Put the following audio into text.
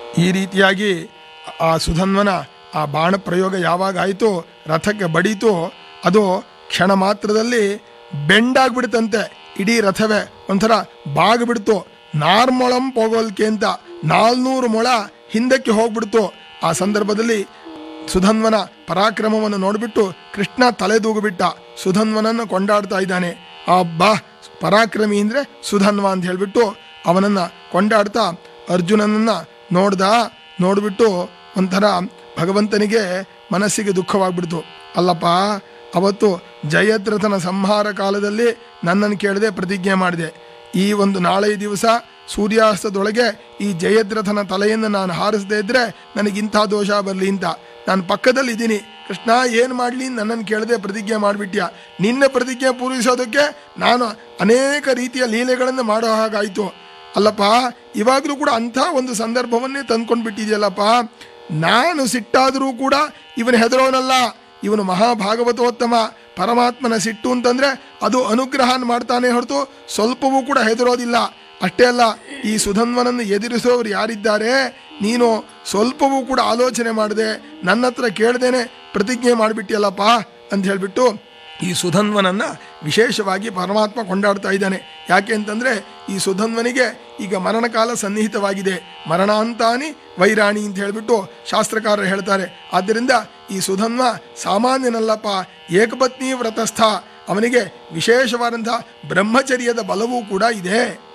ಈ ರೀತಿಯಾಗಿ ಆ ಸುಧನ್ವನ ಆ ಬಾಣ ಪ್ರಯೋಗ ಯಾವಾಗ ಆಯಿತು ರಥಕ್ಕೆ ಬಡೀತು ಅದು ಕ್ಷಣ ಮಾತ್ರದಲ್ಲಿ ಬೆಂಡಾಗ್ಬಿಡ್ತಂತೆ ಇಡೀ ರಥವೇ ಒಂಥರ ಬಾಗ್ಬಿಡ್ತು ನಾರ್ಮೊಳಂ ಪೋಗೋಲ್ಕೆ ಅಂತ ನಾಲ್ನೂರು ಮೊಳ ಹಿಂದಕ್ಕೆ ಹೋಗ್ಬಿಡ್ತು ಆ ಸಂದರ್ಭದಲ್ಲಿ ಸುಧನ್ವನ ಪರಾಕ್ರಮವನ್ನು ನೋಡಿಬಿಟ್ಟು ಕೃಷ್ಣ ತಲೆದೂಗುಬಿಟ್ಟ ಸುಧನ್ವನನ್ನು ಕೊಂಡಾಡ್ತಾ ಇದ್ದಾನೆ ಅಬ್ಬಾ ಪರಾಕ್ರಮಿ ಅಂದ್ರೆ ಸುಧನ್ವ ಅಂತ ಹೇಳ್ಬಿಟ್ಟು ಅವನನ್ನ ಕೊಂಡಾಡ್ತಾ ಅರ್ಜುನನನ್ನ ನೋಡ್ದ ನೋಡ್ಬಿಟ್ಟು ಒಂಥರ ಭಗವಂತನಿಗೆ ಮನಸ್ಸಿಗೆ ದುಃಖವಾಗ್ಬಿಡ್ತು ಅಲ್ಲಪ್ಪ ಅವತ್ತು ಜಯದ್ರಥನ ಸಂಹಾರ ಕಾಲದಲ್ಲಿ ನನ್ನನ್ನು ಕೇಳದೆ ಪ್ರತಿಜ್ಞೆ ಮಾಡಿದೆ ಈ ಒಂದು ನಾಳೆ ದಿವಸ ಸೂರ್ಯಾಸ್ತದೊಳಗೆ ಈ ಜಯದ್ರಥನ ತಲೆಯನ್ನು ನಾನು ಹಾರಿಸದೇ ಇದ್ರೆ ನನಗಿಂಥ ದೋಷ ಬರಲಿ ಅಂತ ನಾನು ಪಕ್ಕದಲ್ಲಿ ಇದ್ದೀನಿ ಕೃಷ್ಣ ಏನು ಮಾಡಲಿ ನನ್ನನ್ನು ಕೇಳದೆ ಪ್ರತಿಜ್ಞೆ ಮಾಡಿಬಿಟ್ಯ ನಿನ್ನ ಪ್ರತಿಜ್ಞೆ ಪೂರೈಸೋದಕ್ಕೆ ನಾನು ಅನೇಕ ರೀತಿಯ ಲೀಲೆಗಳನ್ನು ಮಾಡೋ ಹಾಗಾಯಿತು ಅಲ್ಲಪ್ಪ ಇವಾಗಲೂ ಕೂಡ ಅಂಥ ಒಂದು ಸಂದರ್ಭವನ್ನೇ ತಂದ್ಕೊಂಡು ಬಿಟ್ಟಿದೆಯಲ್ಲಪ್ಪ ನಾನು ಸಿಟ್ಟಾದರೂ ಕೂಡ ಇವನು ಹೆದರೋನಲ್ಲ ಇವನು ಮಹಾಭಾಗವತೋತ್ತಮ ಪರಮಾತ್ಮನ ಸಿಟ್ಟು ಅಂತಂದ್ರೆ ಅದು ಅನುಗ್ರಹ ಮಾಡ್ತಾನೆ ಹೊರತು ಸ್ವಲ್ಪವೂ ಕೂಡ ಹೆದರೋದಿಲ್ಲ ಅಷ್ಟೇ ಅಲ್ಲ ಈ ಸುಧನ್ವನನ್ನು ಎದುರಿಸೋರು ಯಾರಿದ್ದಾರೆ ನೀನು ಸ್ವಲ್ಪವೂ ಕೂಡ ಆಲೋಚನೆ ಮಾಡದೆ ನನ್ನ ಹತ್ರ ಕೇಳ್ದೇನೆ ಪ್ರತಿಜ್ಞೆ ಮಾಡಿಬಿಟ್ಟಿಯಲ್ಲಪ್ಪ ಅಂತ ಹೇಳ್ಬಿಟ್ಟು ಈ ಸುಧನ್ವನನ್ನ ವಿಶೇಷವಾಗಿ ಪರಮಾತ್ಮ ಕೊಂಡಾಡ್ತಾ ಇದ್ದಾನೆ ಯಾಕೆ ಅಂತಂದ್ರೆ ಈ ಸುಧನ್ವನಿಗೆ ಈಗ ಮರಣಕಾಲ ಸನ್ನಿಹಿತವಾಗಿದೆ ಮರಣಾಂತಾನಿ ವೈರಾಣಿ ಅಂತ ಹೇಳ್ಬಿಟ್ಟು ಶಾಸ್ತ್ರಕಾರರು ಹೇಳ್ತಾರೆ ಆದ್ದರಿಂದ ಈ ಸುಧನ್ವ ಸಾಮಾನ್ಯನಲ್ಲಪ್ಪ ಏಕಪತ್ನಿ ವ್ರತಸ್ಥ ಅವನಿಗೆ ವಿಶೇಷವಾದಂತಹ ಬ್ರಹ್ಮಚರ್ಯದ ಬಲವೂ ಕೂಡ ಇದೆ